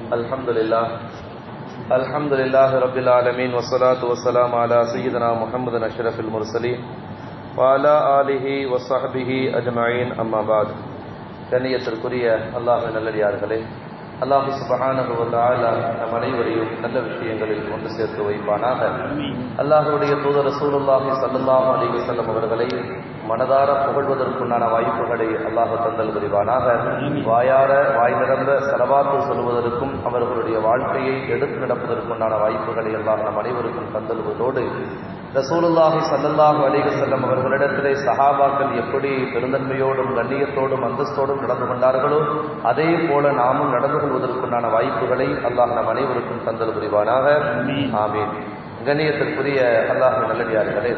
الحمد لله الحمد لله رب العالمين والصلاة والسلام على سيدنا محمد أشرف المرسلين وعلى آله وصحبه أجمعين أما بعد கண்ணியத்திற்குரிய அல்லாஹ் நல்லடியார்களே அல்லாஹு சுபஹானஹு வ தஆலா நம் அனைவரையும் நல்ல விஷயங்களில் கொண்டு சேர்த்து வைப்பானாக அல்லாஹ்வுடைய தூதர் ரசூலுல்லாஹி ஸல்லல்லாஹு அலைஹி வஸல்லம் அவர்களை மனதார புகழ்வதற்குண்டான வாய்ப்புகளை அல்லாஹ் தந்தல் புரிவானாக வாயார வாய் நிரம்ப செலவாத்து சொல்வதற்கும் அவர்களுடைய வாழ்க்கையை எடுத்து நடப்பதற்குண்டான வாய்ப்புகளை எல்லாம் நம் அனைவருக்கும் தந்தல்வதோடு ரசூலுல்லாஹி ஸல்லல்லாஹு அலைஹி வஸல்லம் அவர்களிடத்திலே சஹாபாக்கள் எப்படி பெருந்தன்மையோடும் கண்ணியத்தோடும் அந்தஸ்தோடும் நடந்து கொண்டார்களோ அதே போல நாமும் நடந்து கொள்வதற்குண்டான வாய்ப்புகளை அல்லாஹ் நம் அனைவருக்கும் தந்தல் புரிவானாக ஆமீன் கண்ணியத்திற்குரிய அல்லாஹ் நல்லடியார்களே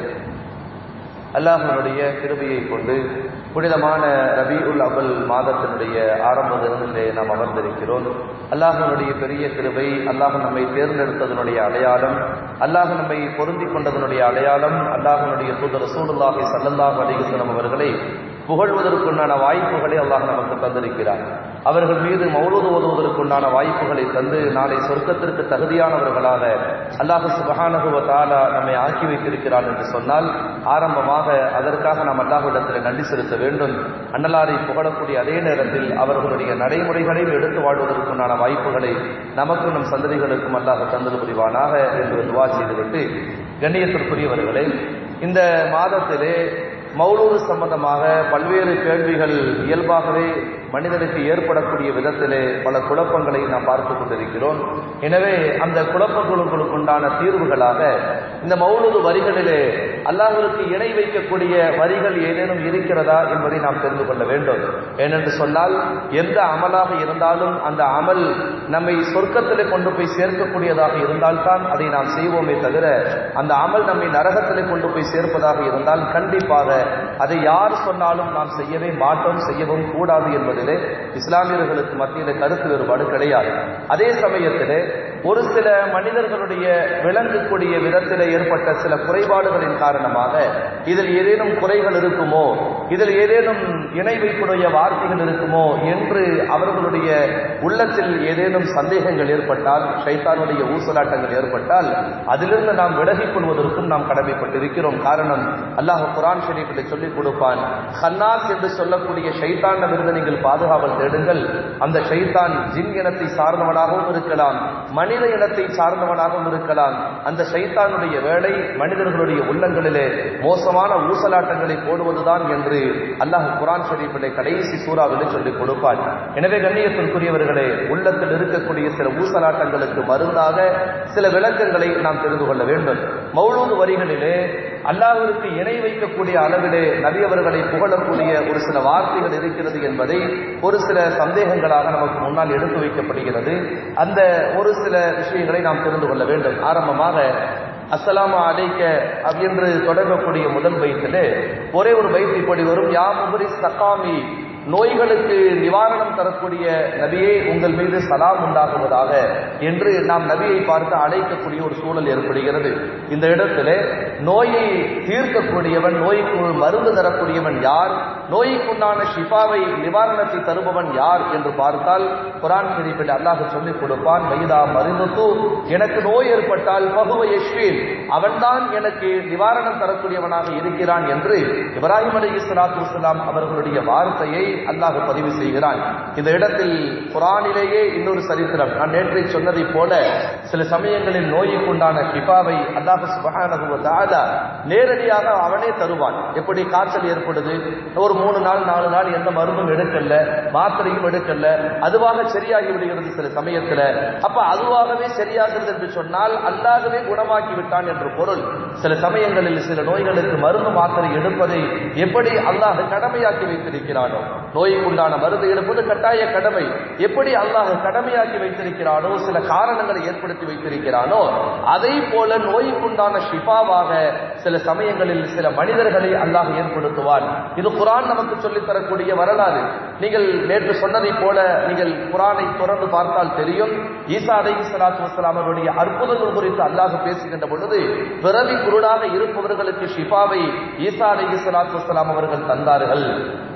அல்லாஹனுடைய கிருபையை கொண்டு புனிதமான ரபியுல் அபல் மாதத்தினுடைய ஆரம்ப தினத்திலே நாம் அமர்ந்திருக்கிறோம் அல்லாஹனுடைய பெரிய கிருபை அல்லாஹ் நம்மை தேர்ந்தெடுத்ததனுடைய அடையாளம் அல்லாஹ் நம்மை பொருந்தி கொண்டதனுடைய அடையாளம் அல்லாஹனுடைய தூதர் ரசூலுல்லாஹி ஸல்லல்லாஹு அலைஹி வஸல்லம் அவர்களை புகழ்வதற்குண்டான வாய்ப்புகளை அல்லாஹ் நமக்கு தந்திருக்கிறார் அவர்கள் மீது மௌலூது ஓதுவதற்குண்டான வாய்ப்புகளை தந்து நாளை சொர்க்கத்திற்கு தகுதியானவர்களாக அல்லாஹ் சுபஹானஹு வ தஆலா நம்மை ஆக்கி வைத்திருக்கிறார் என்று சொன்னால் ஆரம்பமாக அதற்காக நாம் அல்லாஹ்விடத்தில் நன்றி செலுத்த வேண்டும் அன்னலாரை புகழக்கூடிய அதே நேரத்தில் அவர்களுடைய நடைமுறைகளையும் எடுத்து வாழ்வதற்குண்டான வாய்ப்புகளை நமக்கும் நம் சந்ததிகளுக்கும் அல்லாஹ் தந்தது புரிவானாக என்று துவா செய்துவிட்டு கண்ணியத்திற்குரியவர்களே இந்த மாதத்திலே மௌலூது சம்பந்தமாக பல்வேறு கேள்விகள் இயல்பாகவே மனிதனுக்கு ஏற்படக்கூடிய விதத்திலே பல குழப்பங்களை நாம் பார்த்து கொண்டிருக்கிறோம் எனவே அந்த குழப்பங்களுக்கு உண்டான தீர்வுகளாக இந்த மௌலூது வரிகளிலே அல்லாஹருக்கு இணை வைக்கக்கூடிய வரிகள் ஏதேனும் இருக்கிறதா என்பதை நாம் தெரிந்து கொள்ள வேண்டும் ஏனென்று சொன்னால் எந்த அமலாக இருந்தாலும் அந்த அமல் நம்மை சொர்க்கத்திலே கொண்டு போய் சேர்க்கக்கூடியதாக இருந்தால்தான் அதை நாம் செய்வோமே தவிர அந்த அமல் நம்மை நரகத்திலே கொண்டு போய் சேர்ப்பதாக இருந்தால் கண்டிப்பாக அதை யார் சொன்னாலும் நாம் செய்யவே மாட்டோம் செய்யவும் கூடாது என்பதிலே இஸ்லாமியர்களுக்கு மத்தியிலே கருத்து வேறுபாடு கிடையாது அதே சமயத்திலே ஒரு சில மனிதர்களுடைய விளங்கக்கூடிய விதத்திலே ஏற்பட்ட சில குறைபாடுகளின் காரணமாக இதில் ஏதேனும் குறைகள் இருக்குமோ இதில் ஏதேனும் இணை வைப்புடைய வார்த்தைகள் இருக்குமோ என்று அவர்களுடைய உள்ளத்தில் ஏதேனும் சந்தேகங்கள் ஏற்பட்டால் ஷைத்தானுடைய ஊசலாட்டங்கள் ஏற்பட்டால் அதிலிருந்து நாம் விலகிக் கொள்வதற்கும் நாம் கடமைப்பட்டிருக்கிறோம் காரணம் அல்லாஹ் குரான் ஷெரீஃபில் சொல்லிக் கொடுப்பான் ஹன்னாஸ் என்று சொல்லக்கூடிய ஷைத்தானிடமிருந்து நீங்கள் பாதுகாவல் தேடுங்கள் அந்த ஷைத்தான் ஜின் இனத்தை சார்ந்தவனாகவும் இருக்கலாம் மனித இனத்தை சார்ந்தவனாகவும் இருக்கலாம் அந்த ஷைத்தானுடைய வேலை மனிதர்களுடைய உள்ளங்களிலே மோசமான ஊசலாட்டங்களை போடுவதுதான் என்று அல்லாஹ் குரான் ஷெரீஃபிலே கடைசி சூறாவிலே சொல்லிக் கொடுப்பான் எனவே கண்ணியத்திற்குரியவர்களே உள்ளத்தில் இருக்கக்கூடிய சில ஊசலாட்டங்களுக்கு மருந்தாக சில விளக்கங்களை நாம் தெரிந்து கொள்ள வேண்டும் மௌலூது வரிகளிலே அல்லாஹிற்கு இணை வைக்கக்கூடிய அளவிலே நபியவர்களை புகழக்கூடிய ஒரு சில வார்த்தைகள் இருக்கிறது என்பதை ஒரு சில சந்தேகங்களாக நமக்கு முன்னால் எடுத்து வைக்கப்படுகிறது அந்த ஒரு சில விஷயங்களை நாம் தெரிந்து கொள்ள வேண்டும் ஆரம்பமாக அஸ்ஸலாமு அலைக்க என்று தொடங்கக்கூடிய முதல் பைத்திலே ஒரே ஒரு பைத் இப்படி வரும் யா முபரி சகாமி நோய்களுக்கு நிவாரணம் தரக்கூடிய நபியே உங்கள் மீது சலாம் உண்டாகுவதாக என்று நாம் நபியை பார்த்து அழைக்கக்கூடிய ஒரு சூழல் ஏற்படுகிறது இந்த இடத்துல நோயை தீர்க்கக்கூடியவன் நோய்க்கு மருந்து தரக்கூடியவன் யார் நோய்க்குண்டான ஷிஃபாவை நிவாரணத்தை தருபவன் யார் என்று பார்த்தால் குரான் ஷெரீஃபில் அல்லாஹ் சொல்லிக் கொடுப்பான் மைதா மருந்துத்து எனக்கு நோய் ஏற்பட்டால் பகுவ யஷ்வீன் அவன்தான் எனக்கு நிவாரணம் தரக்கூடியவனாக இருக்கிறான் என்று இப்ராஹிம் அலி இஸ்லாத்து வலாம் அவர்களுடைய வார்த்தையை அல்லாஹ் பதிவு செய்கிறான் இந்த இடத்தில் குரானிலேயே இன்னொரு சரித்திரம் நான் நேற்றை சொன்னதை போல சில சமயங்களில் நோய்க்குண்டான ஷிஃபாவை அல்லாஹ் சுபஹானஹு நேரடியாக அவனே தருவான் எப்படி காய்ச்சல் ஏற்படுது ஒரு மூணு நாள் நாலு நாள் எந்த மருந்தும் எடுக்கல மாத்திரையும் எடுக்கல அதுவாக சரியாகி விடுகிறது சில சமயத்துல அப்ப அதுவாகவே சரியாகிறது என்று சொன்னால் அல்லாகவே குணமாக்கி விட்டான் என்று பொருள் சில சமயங்களில் சில நோய்களுக்கு மருந்து மாத்திரை எடுப்பதை எப்படி அல்லாஹ் கடமையாக்கி வைத்திருக்கிறானோ நோய்க்குண்டான மருந்து எடுப்பது கட்டாய கடமை எப்படி அல்லாஹ் கடமையாக்கி வைத்திருக்கிறானோ சில காரணங்களை ஏற்படுத்தி வைத்திருக்கிறானோ அதை போல நோய்க்குண்டான ஷிஃபாவாக சில சமயங்களில் சில மனிதர்களை அல்லாஹ் ஏற்படுத்துவான் இது குரான் நமக்கு சொல்லித் தரக்கூடிய வரலாறு நீங்கள் நேற்று சொன்னதை போல நீங்கள் குரானை தொடர்ந்து பார்த்தால் தெரியும் ஈசா அலை சலாத்து வசலாம் அவருடைய அற்புதங்கள் குறித்து அல்லாஹ் பேசுகின்ற பொழுது பிறவி குருடாக இருப்பவர்களுக்கு ஷிஃபாவை ஈசா அலை சலாத்து வசலாம் அவர்கள் தந்தார்கள்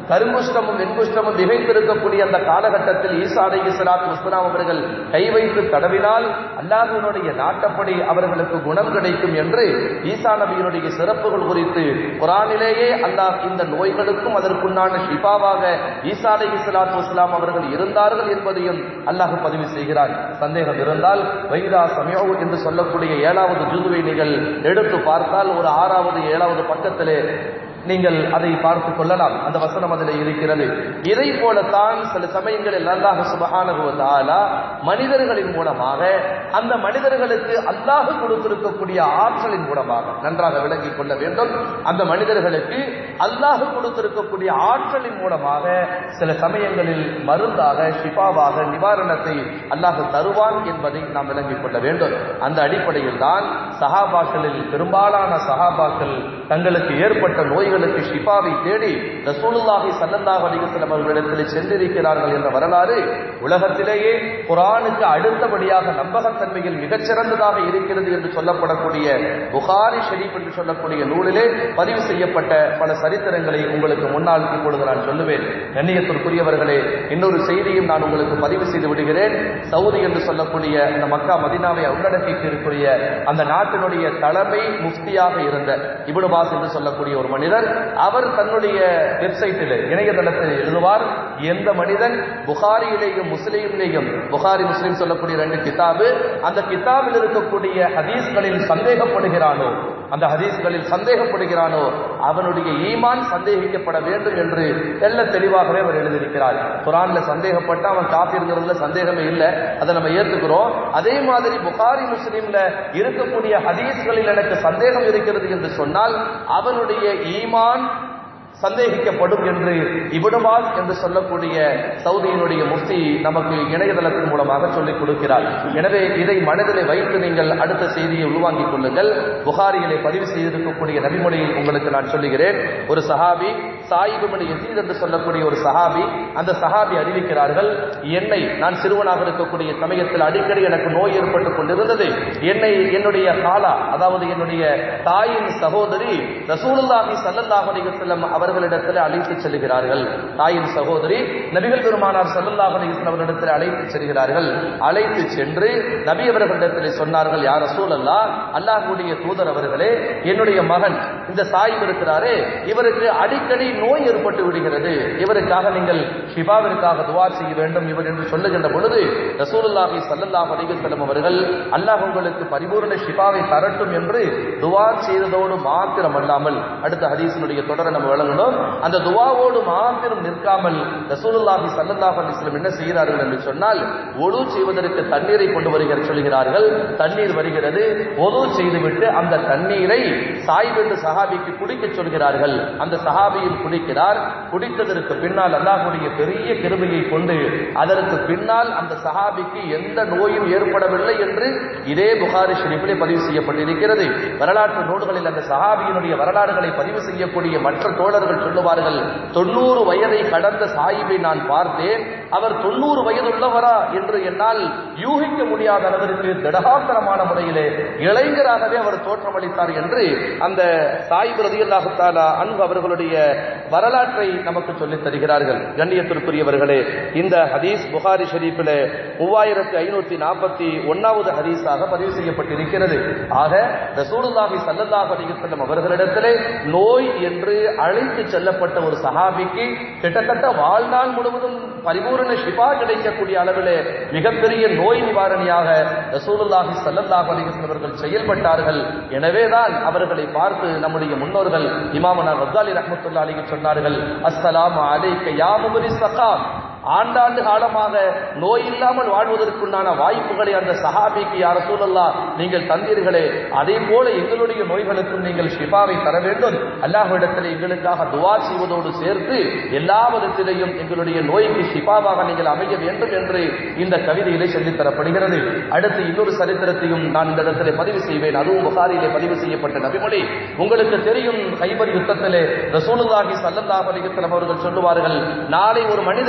கருங்குஷ்டமும் வெண்குஷ்டமும் மிகைத்திருக்கக்கூடிய அந்த காலகட்டத்தில் ஈசா அலை இஸ்லாத் முஸ்லாம் அவர்கள் கை வைத்து தடவினால் அல்லாஹினுடைய நாட்டப்படி அவர்களுக்கு குணம் கிடைக்கும் என்று ஈசா நபியினுடைய சிறப்புகள் குறித்து குரானிலேயே அல்லாஹ் இந்த நோய்களுக்கும் அதற்குண்டான ஷிஃபாவாக ஈசா அலை இஸ்லாத் முஸ்லாம் அவர்கள் இருந்தார்கள் என்பதையும் அல்லாஹ் பதிவு செய்கிறார் சந்தேகம் இருந்தால் வைதா சமயோ என்று சொல்லக்கூடிய ஏழாவது ஜூதுவை நீங்கள் எடுத்து பார்த்தால் ஒரு ஆறாவது ஏழாவது பக்கத்திலே நீங்கள் அதை பார்த்து கொள்ளலாம் அந்த வசனம் அதில் இருக்கிறது இதை போலத்தான் சில சமயங்களில் அல்லாஹ் சுபஹானஹு வ தஆலா மனிதர்களின் மூலமாக அந்த மனிதர்களுக்கு அல்லாஹ் கொடுத்திருக்கக்கூடிய ஆற்றலின் மூலமாக நன்றாக விளங்கிக் கொள்ள வேண்டும் அந்த மனிதர்களுக்கு அல்லாஹ் கொடுத்திருக்கக்கூடிய ஆற்றலின் மூலமாக சில சமயங்களில் மருந்தாக ஷிஃபாவாக நிவாரணத்தை அல்லாஹ் தருவான் என்பதை நாம் விளங்கிக் கொள்ள வேண்டும் அந்த அடிப்படையில் தான் சஹாபாக்களில் பெரும்பாலான சஹாபாக்கள் தங்களுக்கு ஏற்பட்ட நோய்களுக்கு ஷிஃபாவை தேடி ரசூலுல்லாஹி ஸல்லல்லாஹு அலைஹி வஸல்லம் அவர்களிடத்தில் சென்றிருக்கிறார்கள் என்ற வரலாறு உலகத்திலேயே குர்ஆனுக்கு அடுத்தபடியாக நம்பகத்தன்மையில் மிகச்சிறந்ததாக இருக்கிறது என்று சொல்லப்படக்கூடிய புகாரி ஷரீஃப் என்று சொல்லக்கூடிய நூலிலே பதிவு செய்யப்பட்ட பல சரித்திரங்களை உங்களுக்கு முன்னால் இப்பொழுது நான் சொல்லுவேன் கண்ணியத்திற்குரியவர்களே இன்னொரு செய்தியும் நான் உங்களுக்கு பதிவு செய்து விடுகிறேன் சவுதி என்று சொல்லக்கூடிய அந்த மக்கா மதினாவை உள்ளடக்கி இருக்கக்கூடிய அந்த நாட்டினுடைய தலைமை முஃப்தியாக இருந்த இப்னு பாஸ் என்று சொல்லக்கூடிய ஒரு மனிதர் அவர் தன்னுடைய வெப்சைட்டில் இணையதளத்தில் எழுதுவார் எந்த மனிதன் புகாரியிலேயும் முஸ்லீமிலேயும் புகாரி முஸ்லீம் சொல்லக்கூடிய ரெண்டு கிதாபு அந்த கிதாபில் இருக்கக்கூடிய ஹதீஸ்களில் சந்தேகப்படுகிறானோ அந்த ஹதீஸ்களில் சந்தேகப்படுகிறானோ அவனுடைய ஈமான் சந்தேகிக்கப்பட வேண்டும் என்று தெல்ல தெளிவாகவே அவர் எழுதியிருக்கிறார் குரான்ல சந்தேகப்பட்ட அவன் காப்பிருங்கிறதுல சந்தேகமே இல்லை அதை நம்ம ஏத்துக்கிறோம் அதே மாதிரி புகாரி முஸ்லீம்ல இருக்கக்கூடிய ஹதீஸ்களில் எனக்கு சந்தேகம் இருக்கிறது என்று சொன்னால் அவனுடைய ஈமான் சந்தேகிக்கப்படும் என்று இபுடபாஸ் என்று சொல்லக்கூடிய சவுதியினுடைய முஃப்தி நமக்கு இணையதளத்தின் மூலமாக சொல்லிக் கொடுக்கிறார் எனவே இதை மனதிலே வைத்து நீங்கள் அடுத்த செய்தியை உள்வாங்கிக் கொள்ளுங்கள் புகாரியிலே பதிவு செய்திருக்கக்கூடிய நபிமொழியை உங்களுக்கு நான் சொல்லுகிறேன் ஒரு சஹாபி சாயிபுமணி யசீத் என்று சொல்லக்கூடிய ஒரு சஹாபி அந்த சஹாபி அறிவிக்கிறார்கள் என்னை நான் சிறுவனாக இருக்கக்கூடிய சமயத்தில் அடிக்கடி எனக்கு நோய் ஏற்பட்டுக் கொண்டிருந்தது என்னை என்னுடைய காலா அதாவது என்னுடைய தாயின் சகோதரி ரசூலுல்லாஹி ஸல்லல்லாஹு அலைஹி வஸல்லம் அவர்களிடத்தில் அழைத்து செல்கிறார்கள் தாயின் சகோதரி நபிகள் பெருமானார் ஸல்லல்லாஹு அலைஹி வஸல்லம் அவர்களிடத்தில் அழைத்து செல்கிறார்கள் அழைத்து சென்று நபி அவர்களிடத்தில் சொன்னார்கள் யார் ரசூலல்லா அல்லாஹ்வுடைய தூதர் அவர்களே என்னுடைய மகன் இந்த சாயிப் இருக்கிறாரே இவருக்கு அடிக்கடி நோய் ஏற்பட்டு விடுகிறது இவருக்காக நீங்கள் ஷிபாவிற்காக துவா செய்ய வேண்டும் இவர் என்று சொல்லுகின்ற பொழுது ரசூலுல்லாஹி ஸல்லல்லாஹு அலைஹி வஸல்லம் அவர்கள் அல்லாஹ் உங்களுக்கு பரிபூர்ண ஷிபாவை தரட்டும் என்று துவா செய்ததோடு மாத்திரமல்லாமல் அடுத்த ஹதீஸினுடைய தொடரை நம்ம வழங்கணும் அந்த துவாவோடு மாத்திரம் நிற்காமல் ரசூலுல்லாஹி ஸல்லல்லாஹு அலைஹி வஸல்லம் என்ன செய்கிறார்கள் என்று சொன்னால் ஒழு செய்வதற்கு தண்ணீரை கொண்டு வருகிற சொல்கிறார்கள் தண்ணீர் வருகிறது ஒழு செய்துவிட்டு அந்த தண்ணீரை சாய்வென்று சஹாபிக்கு குடிக்க சொல்கிறார்கள் அந்த சஹாபியும் குடிக்கிறார் குடித்ததற்கு பின்னால் அல்லாஹ்வுடைய பெரிய கிருபையை கொண்டு அதற்கு பின்னால் அந்த சஹாபிக்கு எந்த நோயும் ஏற்படவில்லை என்று இதே புகாரி ஷெரீஃபிலே பதிவு செய்யப்பட்டிருக்கிறது வரலாற்று நூல்களில் அந்த சஹாபியினுடைய வரலாறுகளை பதிவு செய்யக்கூடிய மற்ற தோழர்கள் சொல்லுவார்கள் தொண்ணூறு வயதை கடந்த சாயிபை நான் பார்த்தேன் அவர் தொண்ணூறு வயதுள்ளவரா என்று என்னால் யூகிக்க முடியாத அளவிற்கு திடகாத்திரமான முறையிலே இளைஞராகவே அவர் தோற்றமளித்தார் என்று அந்த சாயிப் ரதியல்லாஹு தாலா அன்பு அவர்களுடைய வரலாற்றை நமக்கு சொல்லித் தருகிறார்கள் கண்ணியத்திற்குரியவர்களே இந்த ஹதீஸ் புகாரி ஷெரீஃபில் மூவாயிரத்து ஐநூத்தி நாற்பத்தி ஒன்னாவது ஹதீஸாக பதிவு செய்யப்பட்டிருக்கிறது ஆக ரசூலுல்லாஹி ஸல்லல்லாஹு அலைஹி வஸல்லம் அவர்களிடத்திலே நோய் என்று அழைத்து செல்லப்பட்ட ஒரு சஹாபிக்கு கிட்டத்தட்ட வாழ்நாள் முழுவதும் பரிபூரண ஷிஃபா கிடைக்கக்கூடிய அளவிலே மிகப்பெரிய நோய் நிவாரணியாக ரசூலுல்லாஹி ஸல்லல்லாஹு அலைஹி வஸல்லம் அவர்கள் செயல்பட்டார்கள் எனவேதான் அவர்களை பார்த்து நம்முடைய முன்னோர்கள் இமாமனா ரத்தாலி ரஹ்மத்துல்லாஹி அலைஹி சொன்னார்கள் அஸ்ஸலாமு அலைக்க யா முபரி சகாம் ஆண்டாண்டு காலமாக நோய் இல்லாமல் வாழ்வதற்குண்டான வாய்ப்புகளை அந்த சஹாபிக்கு யார சூழல்லா நீங்கள் தந்தீர்களே அதே போல எங்களுடைய நோய்களுக்கும் நீங்கள் ஷிஃபாவை தர வேண்டும் அல்லாஹ்விடத்தில் எங்களுக்காக துவா செய்வதோடு சேர்த்து எல்லா விதத்திலையும் எங்களுடைய நோய்க்கு ஷிஃபாவாக நீங்கள் அமைய வேண்டும் என்று இந்த கவிதையிலே சொல்லித் தரப்படுகிறது அடுத்து இன்னொரு சரித்திரத்தையும் நான் இந்த இடத்திலே பதிவு செய்வேன் அதுவும் புகாரிலே பதிவு செய்யப்பட்ட நபிமொழி உங்களுக்கு தெரியும் கைபர் யுத்தத்திலே ரசூலுல்லாஹி ஸல்லல்லாஹு அலைஹி வஸல்லம் அவர்கள் சொல்லுவார்கள் நாளை ஒரு மனிதரிடத்தில்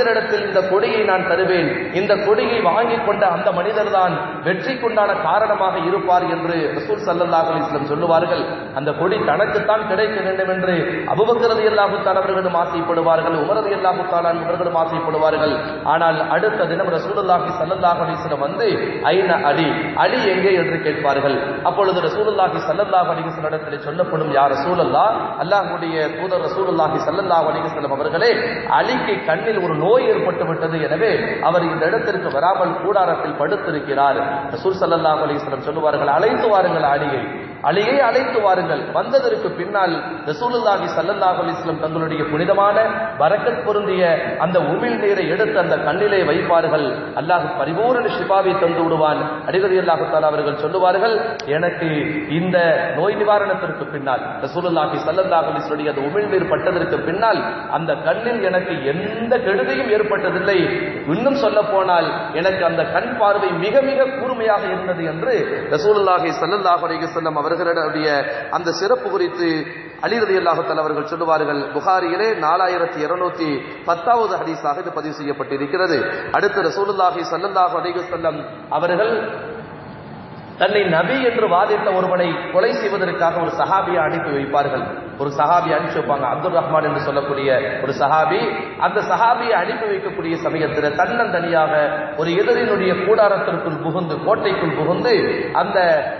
இந்த கொடியை நான் தருவேன் இந்த கொடியை வாங்கி கொண்ட அந்த மனிதர் தான் வெற்றிக்குண்டான காரணமாக இருப்பார் என்று ரசூல் சல்லல்லாஹு அலைஹி வஸல்லம் சொல்லுவார்கள் அந்த கொடி தனக்குத்தான் கிடைக்க வேண்டும் என்று அபுபக்கரது அல்லாஹுத்தான் அவர்களும் ஆசைப்படுவார்கள் உமரது அல்லாஹுத்தான் அவர்களும் ஆசைப்படுவார்கள் ஆனால் அடுத்த தினம் ரசூலுல்லாஹி ஸல்லல்லாஹு அலைஹி வஸல்லம் வந்து ஐன அலி அலி எங்கே என்று கேட்பார்கள் அப்பொழுது ரசூலுல்லாஹி ஸல்லல்லாஹு அலைஹி வஸல்லம் இடத்திலே சொல்லப்படும் யார் ரசூலுல்லாஹ் அல்லாஹ்வுடைய தூதர் ரசூலுல்லாஹி ஸல்லல்லாஹு அலைஹி வஸல்லம் அவர்களே அலிக்கு கண்ணில் ஒரு நோய் ஏற்பட்டு விட்டது எனவே அவர் இந்த இடத்திற்கு வராமல் கூடாரத்தில் படுத்திருக்கிறார் ரசூல் ஸல்லல்லாஹு அலைஹி வஸல்லம் சொல்லுவார்கள் அழைத்து வாருங்கள் அலியை அலியை அழைத்து வாருங்கள் வந்ததற்கு பின்னால் ரசூலுல்லாஹி ஸல்லல்லாஹு அலைஹி வஸல்லம் தங்களுடைய புனிதமான பரக்கத் பொருந்திய அந்த உமிழ் நீரை எடுத்து அந்த கண்ணிலே வைப்பார்கள் அல்லாஹ் பரிபூரண ஷிபாவை தந்து விடுவான் அடிகதி அல்லாஹு தாலா அவர்கள் சொல்லுவார்கள் எனக்கு இந்த நோய் நிவாரணத்திற்கு பின்னால் ரசூலுல்லாஹி ஸல்லல்லாஹு அலைஹி வஸல்லம் அந்த உமிழ் நீர் பட்டதற்கு பின்னால் அந்த கண்ணில் எனக்கு எந்த கெடுதியும் ஏற்பட்டதில்லை இன்னும் சொல்ல போனால் எனக்கு அந்த கண் பார்வை மிக மிக கூர்மையாக இருந்தது என்று ரசூலுல்லாஹி ஸல்லல்லாஹு அலைஹி வஸல்லம் அவர்களுடைய அந்த சிறப்பு குறித்து அலி ரலியல்லாஹு தஆலா அவர்கள் சொல்லுவார்கள் புகாரியிலே நாலாயிரத்தி இருநூத்தி பத்தாவது ஹதீஸாக இது பதிவு செய்யப்பட்டிருக்கிறது அடுத்து ரசூலுல்லாஹி ஸல்லல்லாஹு அலைஹி வஸல்லம் அவர்கள் தன்னை நபி என்று வாதிட்ட ஒருவனை கொலை செய்வதற்காக ஒரு சஹாபியை அனுப்பி வைப்பார்கள் ஒரு சஹாபி அனுப்பி வைப்பாங்க அப்துல் ரஹ்மான் என்று சொல்லக்கூடிய ஒரு சஹாபி அந்த சஹாபியை அனுப்பி வைக்கக்கூடிய சமயத்தில் தன்னந்தனியாக ஒரு எதிரினுடைய கூடாரத்திற்குள் புகுந்து கோட்டைக்குள் புகுந்து அந்த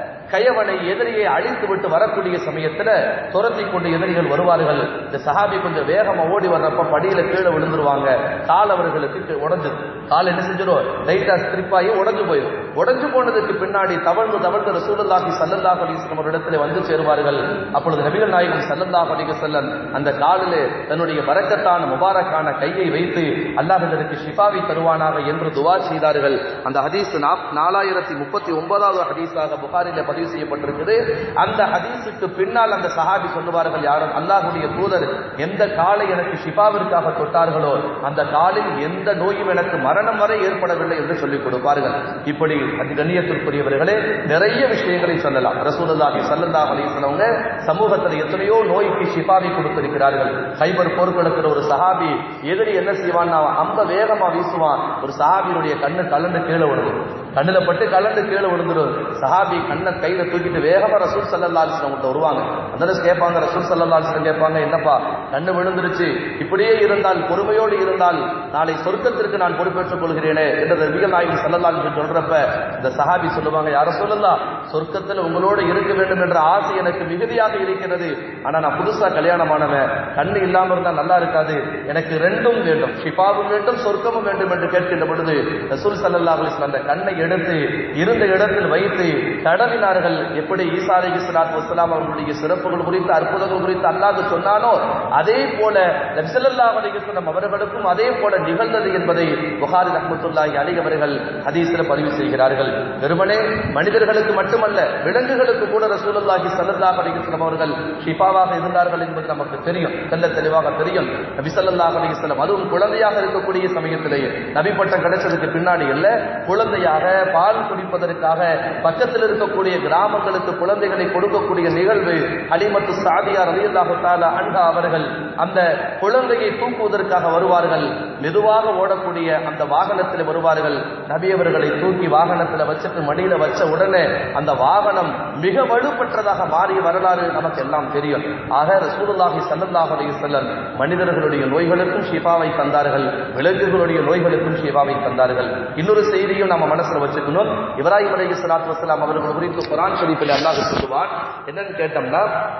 கயவனை எதிரியை அழித்து விட்டு வரக்கூடிய சமயத்துல துரத்தி கொண்டு எதிரிகள் வருவார்கள் இந்த சஹாபி கொஞ்சம் வேகமா ஓடி வர்றப்ப படியில கீழே விழுந்துருவாங்க கால் அவர்களுக்கு உடஞ்சிரும் கால் என்ன செஞ்சிடும் லைட்டா ஸ்ட்ரிப்பாகி உடஞ்சு போயிடும் உடஞ்சு போனதுக்கு பின்னாடி தவழ்ந்து தவழ்ந்து ரசூலுல்லாஹி ஸல்லல்லாஹு அலைஹி வஸல்லம் ஒரு இடத்துல வந்து சேருவார்கள் அப்பொழுது நபிகள் நாயகம் ஸல்லல்லாஹு அலைஹி வஸல்லம் அந்த காலிலே தன்னுடைய பரக்கத்தான முபாரக்கான கையை வைத்து அல்லாஹ் இதற்கு ஷிஃபாவை தருவானாக என்று துவா செய்தார்கள் அந்த ஹதீஸ் நாலாயிரத்தி முப்பத்தி ஒன்பதாவது ஹதீஸாக புகாரில பதிவு செய்யப்பட்டிருக்குது அந்த ஹதீஸுக்கு பின்னால் அந்த சஹாபி சொல்லுவார்கள் யாரும் அல்லாஹுடைய தூதர் எந்த காலை எனக்கு ஷிஃபாவிற்காக தொட்டார்களோ அந்த காலில் எந்த நோயும் எனக்கு மரணம் வரை ஏற்படவில்லை என்று சொல்லிக் கொடுப்பார்கள் இப்படி அது கண்ணியத்திற்குரியவர்களே நிறைய விஷயங்களை சொல்லலாம் ரசூலுல்லாஹி ஸல்லல்லாஹு அலைஹி வஸல்லம் சமூகத்தில் எத்தனையோ நோய்க்கு ஷிஃபாவை கொடுத்திருக்கிறார்கள் ஹைபர் போர்க்களத்தில் ஒரு சஹாபி எதிரி என்ன செய்வான் அவன் அம்ப வேகமா வீசுவான் ஒரு சஹாபியினுடைய கண்ணு கலந்து கீழே விழுது கண்ணுல பட்டு கலந்து கீழே விழுந்துடும் சஹாபி கண்ணை கையில தூக்கிட்டு வேகமா ரசூல் சல்லல்லா அலிஸ்லாம் கிட்ட வருவாங்க அதனால கேட்பாங்க ரசூல் சல்லல்லா அலிஸ்லாம் கேட்பாங்க என்னப்பா கண்ணு விழுந்துருச்சு இப்படியே இருந்தால் பொறுமையோடு இருந்தால் நாளை சொர்க்கத்திற்கு நான் பொறுப்பேற்றுக் கொள்கிறேனே என்று நபிகள் நாயகி சல்லல்லா அலிஸ்லாம் சொல்றப்ப இந்த சஹாபி சொல்லுவாங்க யார சொல்லலாம் சொர்க்கத்தில் உங்களோடு இருக்க வேண்டும் என்ற ஆசை எனக்கு மிகுதியாக இருக்கிறது ஆனா நான் புதுசா கல்யாணமானவன் கண்ணு இல்லாம இருந்தா நல்லா இருக்காது எனக்கு ரெண்டும் வேண்டும் ஷிஃபாவும் வேண்டும் சொர்க்கமும் வேண்டும் என்று கேட்கின்ற பொழுது ரசூல் சல்லல்லாஹு அலைஹி வஸல்லம் அந்த கண்ணை எடுத்து இருந்த இடத்தில் வைத்து தடவினார்கள் எப்படி ஈசா அலைஹி ஸலாத்து வஸலாம் அவர்களுடைய சிறப்புகள் குறித்து அற்புதங்கள் குறித்து அல்லாஹ் சொன்னானோ அதே போல நபி ஸல்லல்லாஹு அலைஹி வஸல்லம் அவர்களுக்கும் அதே போல நிகழ்ந்தது என்பதை புகாரி ரஹ்மத்துல்லாஹி அலைஹி அவர்கள் ஹதீஸில் பதிவு செய்கிறார்கள் வெறுமனே மனிதர்களுக்கு மட்டுமல்ல விலங்குகளுக்கு கூட ரசூலுல்லாஹி ஸல்லல்லாஹு அலைஹி வஸல்லம் அவர்கள் ஷிஃபாவாக இருந்தார்கள் என்பது நமக்கு தெரியும் தெல்ல தெளிவாக தெரியும் நபி ஸல்லல்லாஹு அலைஹி வஸல்லம் அதுவும் குழந்தையாக இருக்கக்கூடிய சமயத்திலேயே நபி பட்டம் கிடைச்சதுக்கு பின்னாடி இல்ல குழந்தையாக பால் குடிப்பதற்காக பக்கத்தில் இருக்கக்கூடிய கிராமங்களுக்கு குழந்தைகளை கொடுக்கக்கூடிய நிகழ்வு அலிமத்து சாதியா ரலியல்லாஹு தஆலா அன்ஹா அவர்கள் அந்த குழந்தையை தூக்குவதற்காக வருவார்கள் மெதுவாக ஓடக்கூடிய அந்த வாகனத்தில் வருவார்கள் நபி அவர்களை தூக்கி வாகனத்தில் வச்சுட்டு மடியில வச்ச உடனே அந்த வாகனம் மிக வலுப்பெற்றதாக மாறிய வரலாறு நமக்கு எல்லாம் தெரியும் ஆக ரசூலுல்லாஹி ஸல்லல்லாஹு அலைஹி வஸல்லம் மனிதர்களுடைய நோய்களுக்கும் ஷிஃபாவை தந்தார்கள் விலங்குகளுடைய நோய்களுக்கும் ஷிஃபாவை தந்தார்கள் இன்னொரு செய்தியும் நம்ம மனசுல வச்சுக்கணும் இப்ராஹிம் அலைஹி ஸலாத்து வஸலாம் அவர்கள் குறித்து குர்ஆன் ஷரீஃபில் அல்லாஹ் சொல்லுவான் என்னன்னு கேட்டோம்னா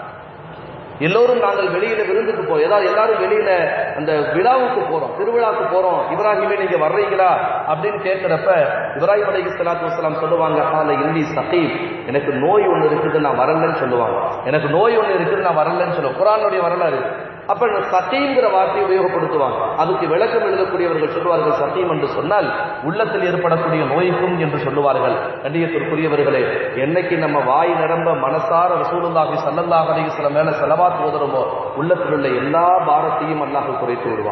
எல்லோரும் நாங்கள் வெளியில விருந்துக்கு போ ஏதாவது எல்லாரும் வெளியில அந்த விழாவுக்கு போறோம் திருவிழாவுக்கு போறோம் இப்ராஹிமே நீங்க வர்றீங்களா அப்படின்னு கேட்கிறப்ப இப்ராஹிம் அலைஹி ஸலாத்து வஸலாம் சொல்லுவாங்க ஆல இன்னி சகீம் எனக்கு நோய் ஒன்று இருக்குது நான் வரலன்னு சொல்லுவாங்க எனக்கு நோய் ஒன்று இருக்குது நான் வரலன்னு சொல்லுவேன் குரானுடைய வரலாறு அப்ப சத்தியங்கிற வார்த்தையை உபயோகப்படுத்துவாங்க அதுக்கு விளக்கம் எழுதக்கூடியவர்கள் சொல்லுவார்கள் சத்தியம் என்று சொன்னால் உள்ளத்தில் ஏற்படக்கூடிய நோய்க்கும் என்று சொல்லுவார்கள் கண்டியத்திற்குரியவர்களே என்னைக்கு நம்ம வாய் நிரம்ப மனசார ரசூலுல்லாஹி ஸல்லல்லாஹு அலைஹி வஸல்லம் மேல செலவாத் ஓதுறோமோ உள்ளத்தில் உள்ள எல்லா பாரத்தையும் அல்லாஹ் குறைத்து விடுவான்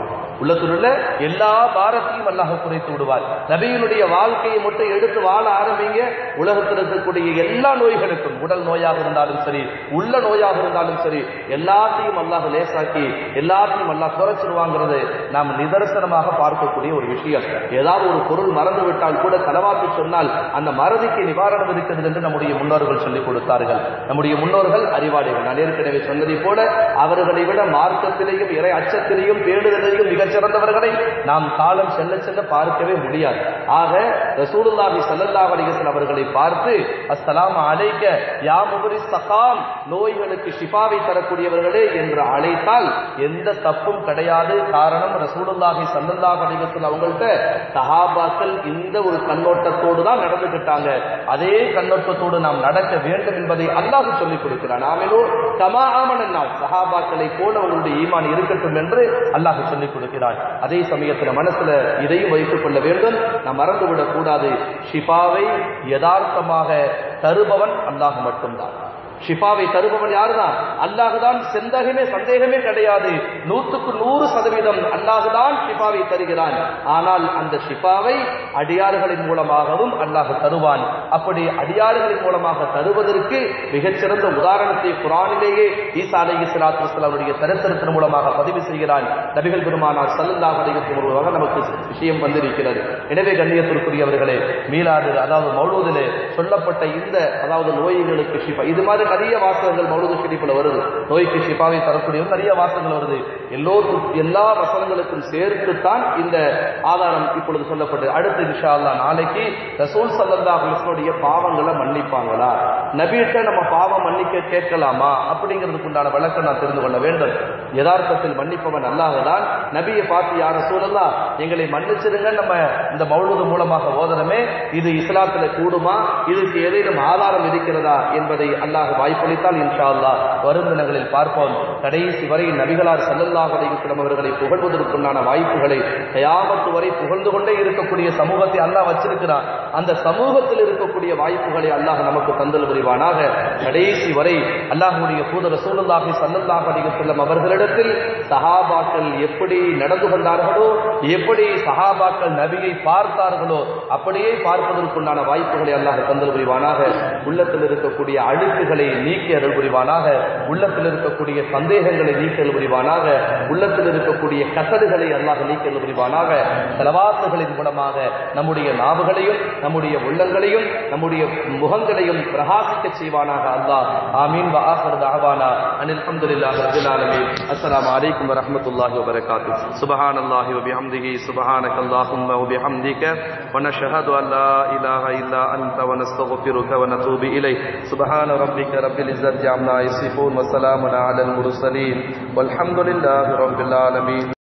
உள்ளத்தில் உள்ள எல்லா பாரத்தையும் அல்லாஹ் குறைத்து விடுவார் நபியினுடைய வாழ்க்கையை மட்டும் எடுத்து வாழ ஆரம்பிங்க உலகத்தில் இருக்கக்கூடிய எல்லா நோய்களுக்கும் உடல் நோயாக இருந்தாலும் சரி உள்ள நோயாக இருந்தாலும் சரி எல்லாத்தையும் அல்லாஹ் லேசாக்கி எல்லாத்தையும் அல்லாஹ் குறைச்சிருவாங்கிறது நாம் நிதர்சனமாக பார்க்கக்கூடிய ஒரு விஷயம் ஏதாவது ஒரு பொருள் மறந்து விட்டால் கூட தலவாத்து சொன்னால் அந்த மறதிக்கு நிவாரணம் இருக்கிறது என்று நம்முடைய முன்னோர்கள் சொல்லிக் கொடுத்தார்கள் நம்முடைய முன்னோர்கள் அறிவாளிகள் நான் ஏற்கனவே சொன்னதை போல அவர்களை விட மார்க்கத்திலேயும் இறை அச்சத்திலேயும் பேடுதலையும் மிகச் சிறந்தவர்களை நாம் காலம் செல்ல செல்ல பார்க்கவே முடியாது ஆக ரசூலுல்லாஹி ஸல்லல்லாஹு அலைஹி வஸல்லம் அவர்களை பார்த்து அஸ்ஸலாமு அலைக்க யா முபரிஸ் சகாம் நோய்களுக்கு ஷிஃபாவை தரக்கூடியவர்களே என்று அழைத்தால் எந்த தப்பும் கிடையாது காரணம் ரசூலுல்லாஹி ஸல்லல்லாஹு அலைஹி வஸல்லம் அவங்கள்ட்ட சஹாபாக்கள் இந்த ஒரு கண்ணோட்டத்தோடு தான் நடந்துக்கிட்டாங்க அதே கண்ணோட்டத்தோடு நாம் நடக்க வேண்டும் என்பதை அல்லாஹ் சொல்லிக் கொடுக்கிறான் நாமேனோ கமா ஆமனன்னா சஹாபாக்களை போல உங்களுடைய ஈமான் இருக்கட்டும் என்று அல்லாஹ் சொல்லிக் கொடுக்கிறான் அதே சமயத்தில் மனசுல இதையும் வைத்துக் கொள்ள வேண்டும் நாம் மறந்துவிடக் கூடாது ஷிஃபாவை யதார்த்தமாக தருபவன் அல்லாஹ் மட்டும்தான் ஷிஃபாவை தருபவன் யாருதான் அல்லாஹுதான் செந்தகமே சந்தேகமே கிடையாது நூற்றுக்கு நூறு சதவீதம் அல்லாஹுதான் ஷிஃபாவை தருகிறான் ஆனால் அந்த ஷிஃபாவை அடியார்களின் மூலமாகவும் அல்லாஹ் தருவான் அப்படி அடியார்களின் மூலமாக தருவதற்கு மிகச்சிறந்த உதாரணத்தை குரானிலேயே ஈசா அலி இஸ்லாத்து வஸ்லாமுடைய சரித்திரத்தின் மூலமாக பதிவு செய்கிறான் நபிகள் பெருமானார் சல்லல்லாஹ் அலைஹி மூலமாக நமக்கு விஷயம் வந்திருக்கிறது எனவே கண்ணியத்திற்குரியவர்களே மீளாது அதாவது மௌலூதிலே சொல்லப்பட்ட இந்த அதாவது நோய்களுக்கு ஷிஃபா இது மாதிரி நிறைய வாசகங்கள் மௌலூது ஷெரீஃபில் வருது நோய்க்கு ஷிஃபாவை தரக்கூடிய நிறைய வாசகங்கள் வருது எல்லோருக்கும் எல்லா வசனங்களுக்கும் சேர்த்துத்தான் இந்த ஆதாரம் இப்பொழுது சொல்லப்பட்டது அடுத்து இன்ஷா அல்லாஹ் நாளைக்கு ரசூல் சல்லல்லாஹு அலைஹி பாவங்களை மன்னிப்பாங்களா நபியிட்ட நம்ம பாவம் மன்னிக்க கேட்கலாமா அப்படிங்கிறதுக்கு உண்டான விளக்கம் நான் தெரிந்து கொள்ள வேண்டும் யதார்த்தத்தில் மன்னிப்பவன் அல்லாஹ்தான் நபியை பார்த்து யார சூழல்லா எங்களை மன்னிச்சிருங்க நம்ம இந்த மௌலூது மூலமாக ஓதனமே இது இஸ்லாத்துல கூடுமா இதுக்கு ஏதேனும் ஆதாரம் இருக்கிறதா என்பதை அல்லாஹ் வாய்ப்பளித்தால் இன்ஷா அல்லாஹ் வரும் தினங்களில் பார்ப்போம் கடைசி வரை நபிகளார் சல்லல்லாஹு அலைஹி வஸல்லம் அவர்களை புகழ்வதற்குண்டான வாய்ப்புகளை கயாமத்து வரை புகழ்ந்து கொண்டே இருக்கக்கூடிய சமூகத்தை அல்லாஹ் வச்சிருக்கிறான் அந்த சமூகத்தில் இருக்கக்கூடிய வாய்ப்புகளை அல்லாஹ் நமக்கு தந்தல் புரிவானாக கடைசி வரை அல்லாஹ்வுடைய தூதர் ரசூலுல்லாஹி ஸல்லல்லாஹு அலைஹி வஸல்லம் அவர்களிடத்தில் சஹாபாக்கள் எப்படி நடந்து கொண்டார்களோ எப்படி சஹாபாக்கள் நபியை பார்த்தார்களோ அப்படியே பார்ப்பதற்குண்டான வாய்ப்புகளை அல்லாஹ் தந்தல் புரிவானாக உள்ளத்தில் இருக்கக்கூடிய அழுக்குகளை நீக்கி அருள் புரிவானாக உள்ளத்தில் இருக்கக்கூடிய சந்தேகங்களை நீக்கி அருள் புரிவானாக உள்ளத்தில் இருக்கக்கூடிய கசடுகளை அல்லாஹ் நீக்கி அருள் புரிவானாக செலவாத்துகளின் மூலமாக நம்முடைய நாவுகளையும் நம்முடைய உள்ளங்களையும் நம்முடைய முகங்களையும் பிரகாசிக்க செய்வானாக அல்லாஹ் ஆமீன் வ ஆஃபர் தஅவானா அனில் அல்ஹம்துலில்லாஹி ரப்பில் ஆலமீன் அஸ்ஸலாமு அலைக்கும் வ ரஹ்மத்துல்லாஹி வ பரகாத்துஹு சுப்ஹானல்லாஹி வ பிஹம்திஹி சுப்ஹானக அல்லாஹும்ம வ பிஹம்திக வ நஷ்ஹது அன் லா இலாஹ இல்லா அன்த வ நஸ்தக்ஃபிருக வ நதூபு இலைக் சுப்ஹான ரப்பிக ரப்பில் இஸ்ஸத்தி அம்மா யசிஃபூன் வ ஸலாமுன் அலல் முர்சலீன் வல்ஹம்துலில்லாஹி ரப்பில் ஆலமீன்